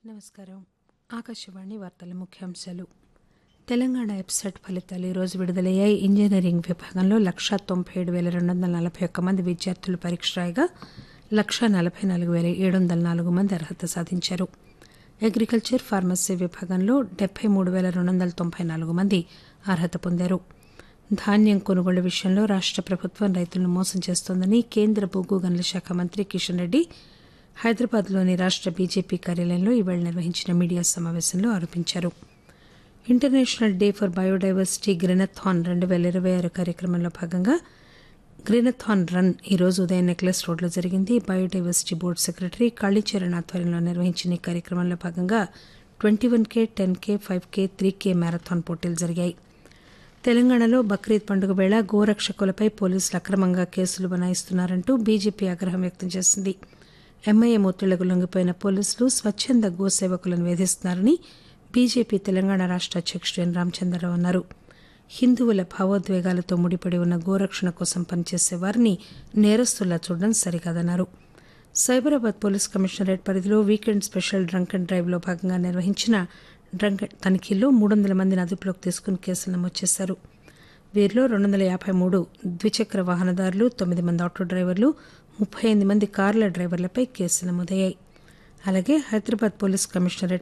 నమస్కారం ఆకాశవాణి వార్తల ముఖ్యాంశాలు తెలంగాణ వెబ్సైట్ ఫలితాలు ఈరోజు విడుదలయ్యాయి ఇంజనీరింగ్ విభాగంలో లక్షా తొంభై ఏడు వేల రెండు వందల నలభై ఒక్క మంది విద్యార్థులు పరీక్ష రాయగా లక్షా నలభై నాలుగు వేల ఏడు వందల నాలుగు మంది అర్హత సాధించారు అగ్రికల్చర్ ఫార్మసీ విభాగంలో డెబ్బై మూడు వేల రెండు వందల తొంభై నాలుగు మంది అర్హత పొందారు ధాన్యం కొనుగోలు విషయంలో రాష్ట ప్రభుత్వం రైతులను మోసం చేస్తోందని కేంద్ర బొగ్గు గనుల శాఖ మంత్రి కిషన్ రెడ్డి హైదరాబాద్లోని రాష్ట బీజేపీ కార్యాలయంలో ఈవేళ నిర్వహించిన మీడియా సమావేశంలో ఆరోపించారు international day for biodiversity greenathon రెండు పేల ఇరవై ఆరు కార్యక్రమంలో భాగంగా గ్రెనథాన్ రన్ ఈ రోజు ఉదయం నెక్లెస్ రోడ్లో జరిగింది బయోడైవర్సిటీ బోర్డు సెక్రటరీ కాళీచరణ్ ఆధ్వర్యంలో నిర్వహించిన ఈ కార్యక్రమంలో భాగంగా twenty one K ten K five K three K marathon పోటీలు జరిగాయి తెలంగాణలో బక్రీద్ పండుగ వేళ గోరక్షకులపై పోలీసులు అక్రమంగా కేసులు బనాయిస్తున్నారంటూ బీజేపీ ఆగ్రహం వ్యక్తం చేసింది ఎంఐఎం ఒత్తిళ్లకు లొంగిపోయిన పోలీసులు స్వచ్చంద గోసేవకులను వేధిస్తున్నారని బీజేపీ తెలంగాణ రాష్ట అధ్యకుడు ఎన్ రామచంద్రరావు అన్నారు హిందువుల భావోద్వేగాలతో ముడిపడి ఉన్న గోరక్షణ కోసం పనిచేసే వారిని నేరస్తుల్లా చూడడం సరికాదన్నారు సైబరాబాద్ పోలీస్ కమిషనరేట్ పరిధిలో weekend special drunk and drive లో భాగంగా నిర్వహించిన డ్రంక్ తనిఖీల్లో మూడు వందల మందిని అదుపులోకి తీసుకుని కేసులు నమోదు చేశారు వీరిలో రెండు వందల యాభై మూడు ద్విచక్ర వాహనదారులు తొమ్మిది మంది ఆటో డ్రైవర్లు ముప్పై ఎనిమిది మంది కార్ల డ్రైవర్లపై కేసులు నమోదయ్యాయి అలాగే హైదరాబాద్ పోలీస్ కమిషనరేట్